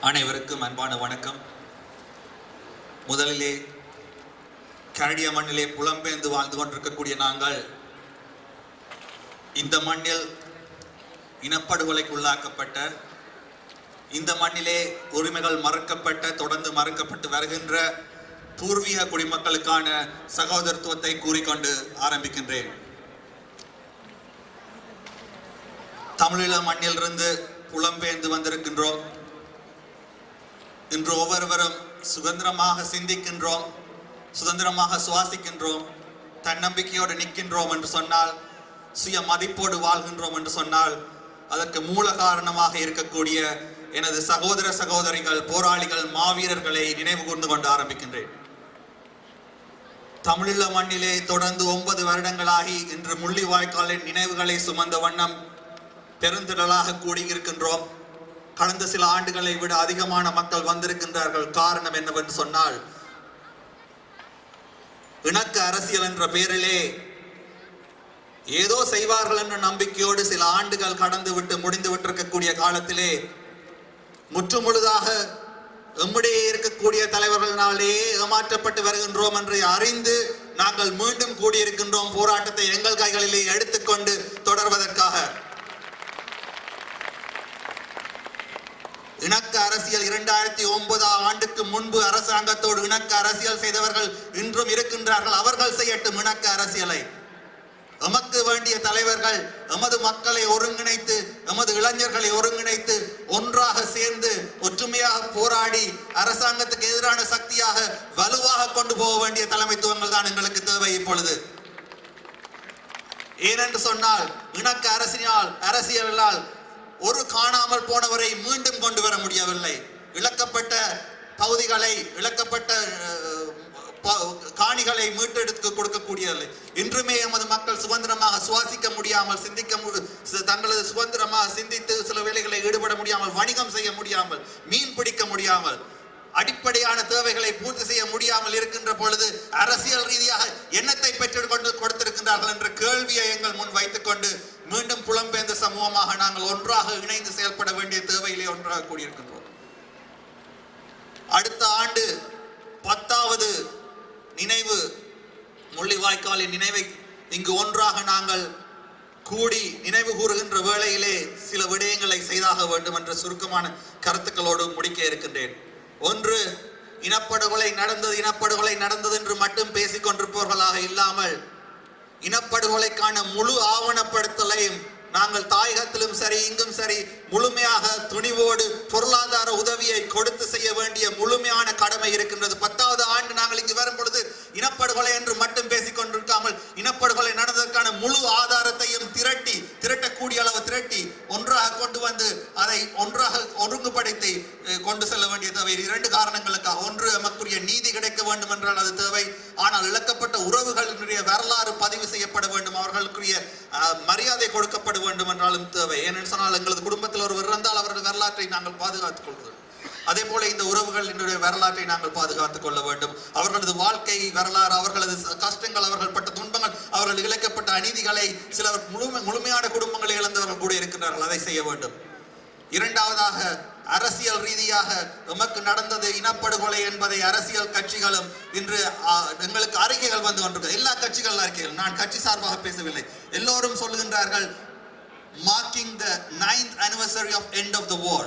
அனைவருக்கும் அன்பான வணக்கம் முதலிலே கனடிய மண்ணிலே புலம்பெயர்ந்து வாழ்ந்து கொண்டிருக்கக்கூடிய நாங்கள் இந்த மண்ணில் இனப்படுகொலைக்கு உள்ளாக்கப்பட்ட இந்த மண்ணிலே உரிமைகள் மறுக்கப்பட்ட தொடர்ந்து மறுக்கப்பட்டு வருகின்ற பூர்வீக குடிமக்களுக்கான சகோதரத்துவத்தை கூறிக்கொண்டு ஆரம்பிக்கின்றேன் தமிழீழ மண்ணிலிருந்து புலம்பெயர்ந்து வந்திருக்கின்றோம் இன்று ஒவ்வொருவரும் சுதந்திரமாக சிந்திக்கின்றோம் சுதந்திரமாக சுவாசிக்கின்றோம் தன்னம்பிக்கையோடு நிற்கின்றோம் என்று சொன்னால் சுய மதிப்போடு வாழ்கின்றோம் என்று சொன்னால் அதற்கு மூல காரணமாக இருக்கக்கூடிய எனது சகோதர சகோதரிகள் போராளிகள் மாவீரர்களை நினைவு கூர்ந்து கொண்டு ஆரம்பிக்கின்றேன் தமிழீழ மண்ணிலே தொடர்ந்து ஒன்பது வருடங்களாகி இன்று முள்ளிவாய்க்காலின் நினைவுகளை சுமந்த வண்ணம் பெருந்திரளாக கூடியிருக்கின்றோம் கடந்த சில ஆண்டுகளை விட அதிகமான மக்கள் வந்திருக்கின்றார்கள் காரணம் என்னவென்று சொன்னால் இணக்க அரசியல் என்ற பெயரிலே ஏதோ செய்வார்கள் என்ற நம்பிக்கையோடு சில ஆண்டுகள் கடந்து விட்டு முடிந்து விட்டிருக்கக்கூடிய காலத்திலே முற்றுமுழுதாக எம்முடைய இருக்கக்கூடிய தலைவர்களினாலே ஏமாற்றப்பட்டு வருகின்றோம் என்று அறிந்து நாங்கள் மீண்டும் கூடியிருக்கின்றோம் போராட்டத்தை எங்கள் கைகளிலே எடுத்துக்கொண்டு தொடர்வதற்காக இணக்க அரசியல் இரண்டாயிரத்தி ஒன்பதாம் ஆண்டுக்கு முன்பு அரசாங்கத்தோடு இணக்க அரசியல் செய்தவர்கள் இன்றும் இருக்கின்றார்கள் அவர்கள் செய்யட்டும் இணக்க அரசியலை எமக்கு வேண்டிய தலைவர்கள் எமது மக்களை ஒருங்கிணைத்து எமது இளைஞர்களை ஒருங்கிணைத்து ஒன்றாக சேர்ந்து ஒற்றுமையாக போராடி அரசாங்கத்துக்கு எதிரான சக்தியாக வலுவாக கொண்டு போக வேண்டிய தலைமைத்துவங்கள் தான் எங்களுக்கு தேவை இப்பொழுது ஏனென்று சொன்னால் இணக்க அரசியலால் அரசியலால் ஒரு காணாமல் போனவரை மீண்டும் கொண்டு வர முடியவில்லை இழக்கப்பட்ட பகுதிகளை இழக்கப்பட்ட அஹ், ப- காணிகளை மீட்டெடுத்து கொடுக்கக்கூடியதில்லை இன்றுமே எமது மக்கள் சுதந்திரமாக சுவாசிக்க முடியாமல் சிந்திக்க மு- ச- தங்களது சுதந்திரமாக சிந்தித்து சில வேலைகளை ஈடுபட முடியாமல் வணிகம் செய்ய முடியாமல் மீன் பிடிக்க முடியாமல் அடிப்படையான தேவைகளை பூர்த்தி செய்ய முடியாமல் இருக்கின்ற பொழுது அரசியல் ரீதியாக எண்ணத்தை பெற்றுக் கொண்டு கொடுத்திருக்கின்றார்கள் என்ற கேள்வியை எங்கள் முன் வைத்துக் கொண்டு மீண்டும் புலம்பெயர்ந்த சமூகமாக நாங்கள் ஒன்றாக இணைந்து செயல்பட வேண்டிய தேவையிலே ஒன்றாக கூடியிருக்கின்றோம் அடுத்த ஆண்டு பத்தாவது நினைவு முள்ளிவாய்க்காலின் நினைவை இங்கு ஒன்றாக நாங்கள் கூடி நினைவு கூறுகின்ற வேளையிலே சில விடயங்களை செய்தாக வேண்டும் என்ற சுருக்கமான கருத்துக்களோடு முடிக்க இருக்கின்றேன் ஒன்று இனப்படுகொலை நடந்தது இனப்படுகொலை நடந்தது என்று மட்டும் பேசிக் கொண்டிருப்பவர்களாக இல்லாமல் இனப்படுகொலைக்கான முழு ஆவணப்படுத்தலையும் நாங்கள் தாயகத்திலும் சரி இங்கும் சரி முழுமையாக துணிவோடு பொருளாதார உதவியை கொடுத்து செய்ய வேண்டிய முழுமையான கடமை இருக்கின்றது பத்தாவது ஆண்டு நாங்கள் இங்கு வரும் பொழுது இனப்படுகொலை என்று மட்டும் பேசிக் கொண்டிருக்காமல் இனப்படுகொலை நடந்ததற்கான முழு ஆதாரத்தையும் திரட்டி திரட்டக்கூடிய அளவு திரட்டி ஒன்றாக கொண்டு வந்து அதை ஒன்றாக ஒருங்குபடுத்தி அஹ், கொண்டு செல்ல வேண்டிய தேவை இரண்டு காரணங்களுக்காக ஒன்று நமக்குரிய நீதி கிடைக்க வேண்டும் என்றால் அது தேவை ஆனால் இழக்கப்பட்ட உறவுகளினுடைய வரலாறு பதிவு செய்யப்பட வேண்டும் அவர்களுக்குரிய அஹ், மரியாதை கொடுக்கப்பட வேண்டும் என்றாலும் தேவை ஏனென்று சொன்னால் எங்களது குடும்பத்தில் ஒருவர் இருந்தால் அவரது வரலாற்றை நாங்கள் பாதுகாத்துக் கொள்வது அதே போல இந்த உறவுகள் என்னுடைய வரலாற்றை நாங்கள் பாதுகாத்துக் கொள்ள வேண்டும் அவர்களது வாழ்க்கை வரலாறு அவர்களது ச- கஷ்டங்கள் அவர்கள் பட்ட துன்பங்கள் அவர்கள் இழைக்கப்பட்ட அநீதிகளை சிலர் முழுமை முழுமையான குடும்பங்களை இழந்தவர்கள் கூட இருக்கின்றார்கள் அதை செய்ய வேண்டும் இரண்டாவதாக அரசியல் ரீதியாக எமக்கு நடந்தது இனப்படுகொலை என்பதை அரசியல் கட்சிகளும் இன்று ஆ, எங்களுக்கு அறிக்கைகள் வந்து கொண்டிருக்கிறது எல்லா கட்சிகள் அறிக்கைகள் நான் கட்சி சார்பாக பேசவில்லை எல்லோரும் சொல்லுகின்றார்கள் marking the ninth anniversary of end of the war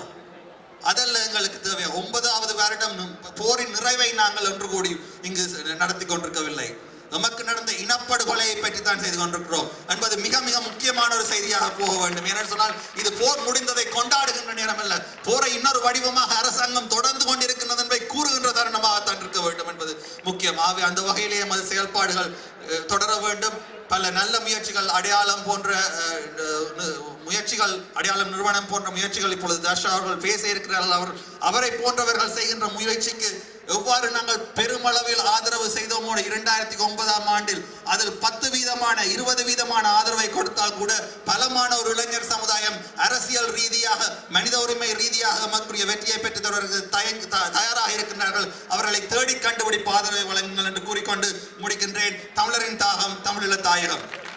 அதல்ல எங்களுக்கு தேவை ஒன்பதாவது வருடம் போரின் நிறைவை நாங்கள் ஒன்று கூடி இங்கு நடத்தி கொண்டிருக்கவில்லை நமக்கு நடந்த இனப்படுகொலையை பற்றி தான் செய்து கொண்டிருக்கிறோம் என்பது மிக மிக முக்கியமான ஒரு செய்தியாக போக வேண்டும் ஏனென்று சொன்னால் இது போர் முடிந்ததை கொண்டாடுகின்ற நேரம் அல்ல போரை இன்னொரு வடிவமாக அரசாங்கம் தொடர்ந்து கொண்டிருக்கின்றது என்பதை கூறுகின்ற தருணமாகத்தான் இருக்க வேண்டும் என்பது முக்கியம் ஆகவே அந்த வகையிலே எமது செயல்பாடுகள் அஹ், தொடர வேண்டும் பல நல்ல முயற்சிகள் அடையாளம் போன்ற அஹ், நு- முயற்சிகள் அடையாளம் நிறுவனம் போன்ற முயற்சிகள் இப்பொழுது தர்ஷா அவர்கள் பேச இருக்கிறார்கள் அவர் அவரை போன்றவர்கள் செய்கின்ற முயற்சிக்கு எவ்வாறு நாங்கள் பெருமளவில் ஆதரவு செய்தோமோ இரண்டாயிரத்தி ஒன்பதாம் ஆண்டில் அதில் பத்து வீதமான இருபது வீதமான ஆதரவை கொடுத்தால் கூட பலமான ஒரு இளைஞர் சமுதாயம் அரசியல் ரீதியாக மனித உரிமை ரீதியாக நமக்குரிய வெற்றியை பெற்று தருவதற்கு தயங்க- த- தயாராக இருக்கின்றார்கள் அவர்களை தேடி கண்டுபிடிப்பு ஆதரவை வழங்குங்கள் என்று கூறிக்கொண்டு முடிக்கின்றேன் தமிழரின் தாகம் தமிழீழ தாயகம்